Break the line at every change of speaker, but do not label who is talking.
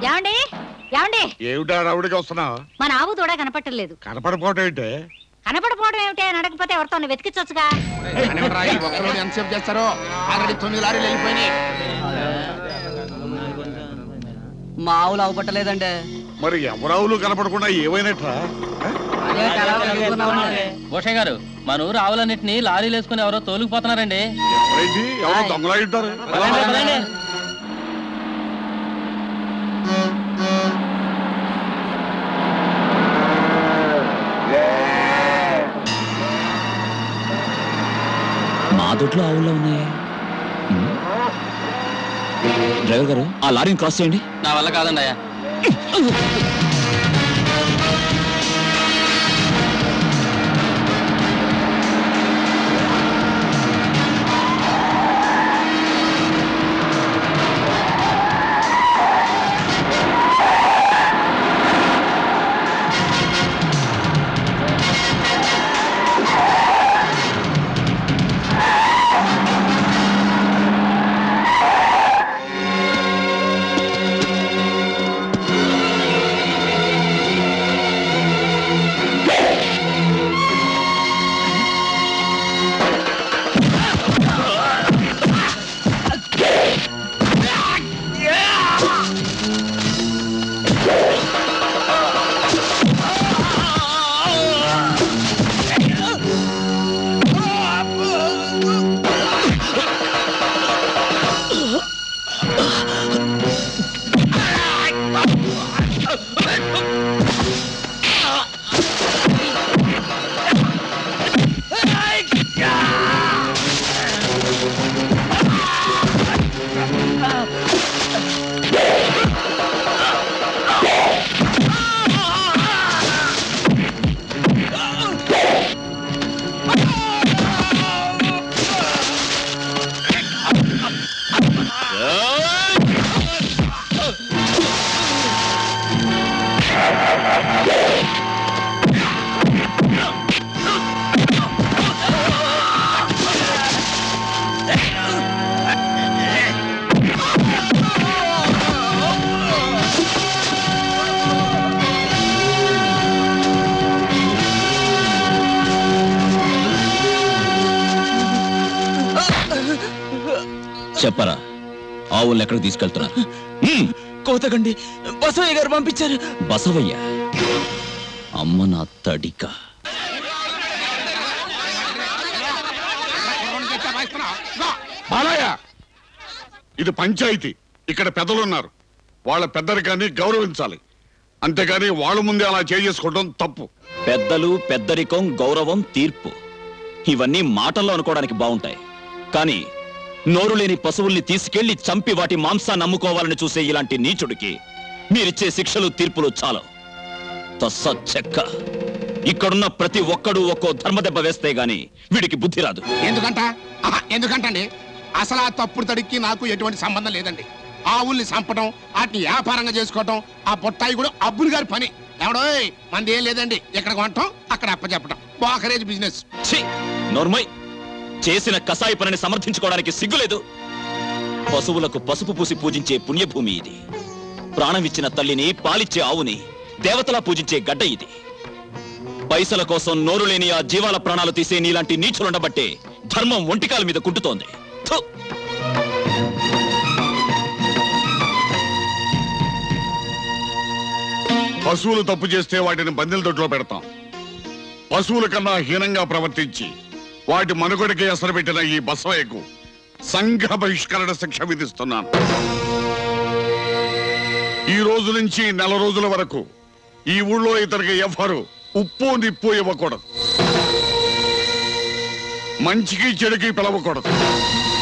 ఏమండి ఏమండి
ఏమిటా రౌడికి వస్తున్నావు
మన ఆవు కూడా కనపట్టలేదు
కనపడిపోవటం ఏంటే
కనపడపోవడం ఏమిటి అని అడగకపోతే ఎవరితో వెతికించొచ్చుగా
కానివ్వండిరా, ఈ ఒక్క రోజు ఎంతసేపు చేస్తారో ఆల్రెడీ తొమ్మిది లారీలు వెళ్ళిపోయినాయి
మా ఆవులు అవపట్టలేదండి
మరి ఎవరావులు కనపడకుండా ఏమైనట్రా
భూషయ్య గారు మన ఊరు ఆవులన్నింటినీ లారీలు వేసుకుని ఎవరో తోలుకుపోతున్నారండి
ఎవరైంది ఎవరు దొంగలా ఉంటారు
పదండి, పదండి.
మా దొడ్లో ఆవుల్లో ఉన్నాయి డ్రైవర్ గారు ఆ లారీని క్రాస్ చేయండి
నా వల్ల కాదండి అయ్యా
చెప్పరా ఆవుల్ని ఎక్కడికి తీసుకెళ్తున్నారు హ్మ్,
కోతకండి బసవయ్య గారు పంపించారు
బసవయ్య అమ్మ నా తడిక
బాలయ్య ఇది పంచాయతీ ఇక్కడ పెద్దలు ఉన్నారు వాళ్ళ పెద్దరికాన్ని గౌరవించాలి అంతేగాని వాళ్ళ ముందే అలా చేసుకోవడం తప్పు
పెద్దలు పెద్దరికం గౌరవం తీర్పు ఇవన్నీ మాటల్లో అనుకోవడానికి బాగుంటాయి కానీ నోరు లేని పశువుల్ని తీసుకెళ్లి చంపి వాటి మాంసాన్ని అమ్ముకోవాలని చూసే ఇలాంటి నీచుడికి మీరిచ్చే శిక్షలు తీర్పులు చాలు తస్స చెక్క ఇక్కడున్న ప్రతి ఒక్కడూ ఒక్కో ధర్మదెబ్బ వేస్తే గాని వీడికి బుద్ధి రాదు
ఎందుకంట ఆహా, ఎందుకంటండి అసలు ఆ తప్పుడు తడికి నాకు ఎటువంటి సంబంధం లేదండి ఆవుల్ని చంపడం వాటిని వ్యాపారంగా చేసుకోవటం ఆ బొట్టాయి కూడా అబ్బులు గారి పని ఎవడోయ్ మంది ఏం లేదండి ఇక్కడ కొనటం అక్కడ అప్పచెప్పటం బాకరేజ్ బిజినెస్
ఛీ నోర్మై చేసిన కసాయి పనిని సమర్థించుకోవడానికి సిగ్గులేదు పశువులకు పసుపు పూసి పూజించే పుణ్యభూమి ఇది ప్రాణమిచ్చిన తల్లిని పాలిచ్చే ఆవుని దేవతలా పూజించే గడ్డ ఇది పైసల కోసం నోరు లేని ఆ జీవాల ప్రాణాలు తీసే నీలాంటి నీచులుండబట్టే ధర్మం ఒంటికాల మీద కుంటుతోంది థు!
పశువులు తప్పు చేస్తే వాటిని బందెల దొడ్లో పెడతాం పశువుల కన్నా హీనంగా ప్రవర్తించి వాటి మనుగడకి అసలు పెట్టిన ఈ బసవయ్యకు సంఘ బహిష్కరణ శిక్ష విధిస్తున్నాను ఈ రోజు నుంచి నెల రోజుల వరకు ఈ ఊళ్ళో ఇతనికి ఎవ్వరు ఉప్పు నిప్పు ఇవ్వకూడదు మంచికి చెడుకి పిలవకూడదు